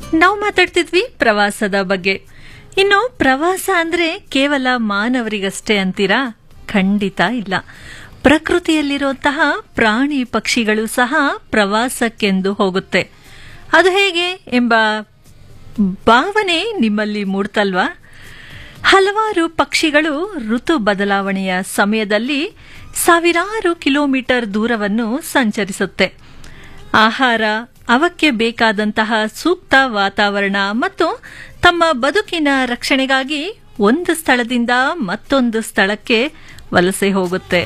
ನಾವು ಮಾತಾಡ್ತಿದ್ವಿ ಪ್ರವಾಸದ ಬಗ್ಗೆ ಇನ್ನು ಪ್ರವಾಸ ಅಂದ್ರೆ ಕೇವಲ ಮಾನವರಿಗಷ್ಟೇ ಅಂತೀರಾ ಖಂಡಿತ ಇಲ್ಲ ಪ್ರಕೃತಿಯಲ್ಲಿರುವಂತಹ ಪ್ರಾಣಿ ಪಕ್ಷಿಗಳು ಸಹ ಪ್ರವಾಸಕ್ಕೆಂದು ಹೋಗುತ್ತೆ ಅದು ಹೇಗೆ ಎಂಬ ಭಾವನೆ ನಿಮ್ಮಲ್ಲಿ ಮೂಡ್ತಲ್ವಾ ಹಲವಾರು ಪಕ್ಷಿಗಳು ಋತು ಬದಲಾವಣೆಯ ಸಮಯದಲ್ಲಿ ಸಾವಿರಾರು ಕಿಲೋಮೀಟರ್ ದೂರವನ್ನು ಸಂಚರಿಸುತ್ತೆ ಆಹಾರ ಅವಕ್ಕೆ ಬೇಕಾದಂತಹ ಸೂಕ್ತ ವಾತಾವರಣ ಮತ್ತು ತಮ್ಮ ಬದುಕಿನ ರಕ್ಷಣೆಗಾಗಿ ಒಂದು ಸ್ಥಳದಿಂದ ಮತ್ತೊಂದು ಸ್ಥಳಕ್ಕೆ ವಲಸೆ ಹೋಗುತ್ತೆ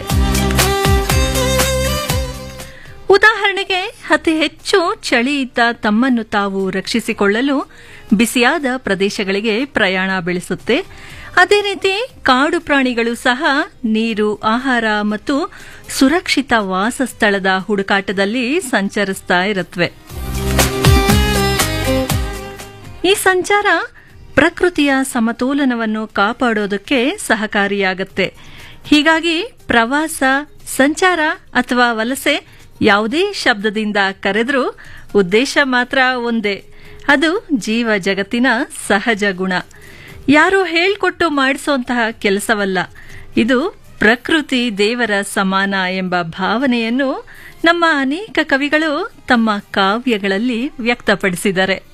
ಉದಾಹರಣೆಗೆ ಅತಿ ಹೆಚ್ಚು ಚಳಿ ಇದ್ದ ತಮ್ಮನ್ನು ತಾವು ರಕ್ಷಿಸಿಕೊಳ್ಳಲು ಬಿಸಿಯಾದ ಪ್ರದೇಶಗಳಿಗೆ ಪ್ರಯಾಣ ಬೆಳೆಸುತ್ತೆ ಅದೇ ರೀತಿ ಕಾಡು ಪ್ರಾಣಿಗಳು ಸಹ ನೀರು ಆಹಾರ ಮತ್ತು ಸುರಕ್ಷಿತ ವಾಸಸ್ಥಳದ ಹುಡುಕಾಟದಲ್ಲಿ ಸಂಚರಿಸ್ತಾ ಇರುತ್ತವೆ ಈ ಸಂಚಾರ ಪ್ರಕೃತಿಯ ಸಮತೋಲನವನ್ನು ಕಾಪಾಡೋದಕ್ಕೆ ಸಹಕಾರಿಯಾಗತ್ತೆ ಹೀಗಾಗಿ ಪ್ರವಾಸ ಸಂಚಾರ ಅಥವಾ ವಲಸೆ ಯಾವುದೇ ಶಬ್ದದಿಂದ ಕರೆದರೂ ಉದ್ದೇಶ ಮಾತ್ರ ಒಂದೇ ಅದು ಜೀವ ಜಗತ್ತಿನ ಸಹಜ ಗುಣ ಯಾರೋ ಹೇಳ್ಕೊಟ್ಟು ಮಾಡಿಸುವಂತಹ ಕೆಲಸವಲ್ಲ ಇದು ಪ್ರಕೃತಿ ದೇವರ ಸಮಾನ ಎಂಬ ಭಾವನೆಯನ್ನು ನಮ್ಮ ಅನೇಕ ಕವಿಗಳು ತಮ್ಮ ಕಾವ್ಯಗಳಲ್ಲಿ ವ್ಯಕ್ತಪಡಿಸಿದ್ದಾರೆ